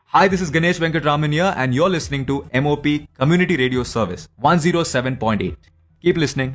Hi, this is Ganesh Venkatraman here, and you're listening to MOP Community Radio Service 107.8. Keep listening.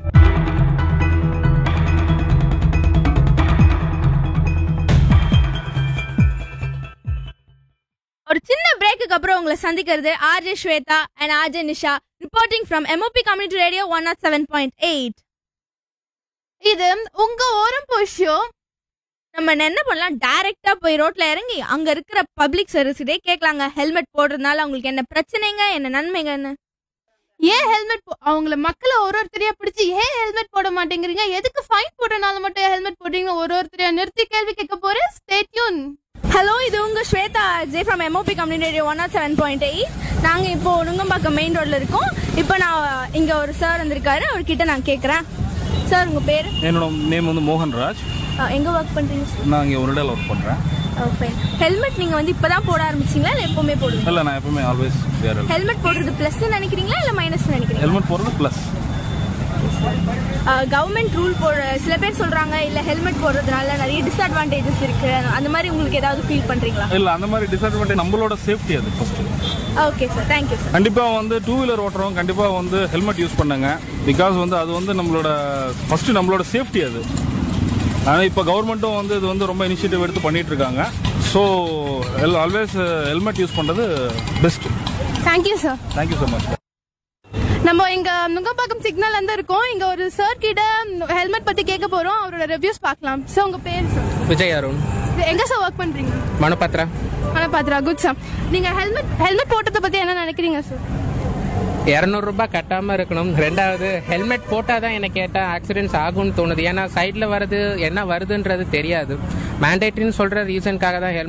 ஒரு சின்ன பிரேக்குக்கு அப்புறம் உங்களை சந்திக்கிறது RJ Shweta and RJ Nisha reporting from MOP community radio one nought seven point eight இது உங்க ஓரம் போஷோ நம்ம என்ன பண்ணலாம் டைரக்டா போய் ரோட்ல இறங்கி அங்க இருக்கிற பப்ளிக் சர்வீஸ்டே கேட்கலாங்க ஹெல்மெட் போடுறதுனால அவங்களுக்கு என்ன பிரச்சனைங்க என்ன நன்மைங்கன்னு ஏன் ஹெல்மெட் அவங்கள மக்களை ஒரு ஒருத்தரையா பிடிச்சி ஏன் ஹெல்மெட் போட மாட்டேங்கிறீங்க எதுக்கு ஃபைன் போட்டனால மட்டும் ஹெல்மெட் போடுறீங்க ஒரு ஒருத்தரையா நிறுத்தி கேள்வி கேட்க போறேன் ஸ்டேட்யூன் ஹலோ இது உங்க Shweta J from MOP community radio one nought seven point eight நாங்க இப்போ நுங்கம்பாக்கம் மெயின் ரோட்ல இருக்கோம் இப்போ நான் இங்க ஒரு சார் வந்திருக்காரு அவர்கிட்ட நான் கேட்கறேன் சார் உங்க பேரு என்னோட நேம் வந்து மோகன்ராஜ் அஹ், எங்க ஒர்க் பண்றீங்க நான் இங்கே ஒரு இடையில ஒர்க் பண்ணுறேன் ஹெல்மெட் நீங்க வந்து இப்பதான் போட ஆரம்பிச்சீங்களா இல்ல எப்பவுமே போடுவீங்க இல்லை நான் எப்பவுமே ஆல்வேஸ் வேர் ஹெல்மெட் போடுறது பிளஸ் நினைக்கிறீங்களா இல்ல மைனஸ் நினைக்கிறீங்களா ஹெல்மெட் போடுறது ப்ளஸ் கவர்மெண்ட் ரூல் போட சில பேர் சொல்றாங்க இல்ல ஹெல்மெட் போடுறதுனால நிறைய டிஸ்அட்வான்டேஜஸ் இருக்கு அந்த மாதிரி உங்களுக்கு ஏதாவது ஃபீல் பண்றீங்களா இல்லை அந்த மாதிரி டிஸ்அட்வான்டேஜ் நம்மளோட சேஃப்டி அது first okay sir thank you sir கண்டிப்பாக வந்து டூ வீலர் ஓட்டுறவங்க கண்டிப்பாக வந்து ஹெல்மெட் யூஸ் பண்ணுங்க பிகாஸ் வந்து அது வந்து நம்மளோட ஃபஸ்ட்டு நம்மளோட சேஃப்டி அது ஆனால் இப்போ கவர்மெண்ட்டும் வந்து இது வந்து ரொம்ப இனிஷியேட்டிவ் எடுத்து பண்ணிட்டு இருக்காங்க ஸோ ஆல்வேஸ் ஹெல்மெட் யூஸ் பண்ணுறது best thank you sir thank you so much நம்ம இங்க நுங்கம்பாக்கம் சிக்னல் வந்து இருக்கோம் இங்க ஒரு சார் கிட்ட ஹெல்மெட் பத்தி கேட்க போறோம் அவரோட ரிவ்யூஸ் பார்க்கலாம் சார் உங்க பேர் சார் விஜய் அருண் எங்க சார் ஒர்க் பண்றீங்க மனப்பத்திரா ஆனா பாத்ரா குட் சார் நீங்க ஹெல்மெட் ஹெல்மெட் போட்டதை பத்தி என்ன நினைக்கிறீங்க சார் இரநூறுபா கட்டாமல் இருக்கணும் ரெண்டாவது ஹெல்மெட் போட்டால் தான் எனக்கு கேட்டால் ஆக்சிடென்ட்ஸ் ஆகும்னு தோணுது ஏன்னா சைடில் வருது என்ன வருதுன்றது தெரியாது மேண்டேட்ரின்னு சொல்கிற ரீசனுக்காக தான் ஹெல்மெட்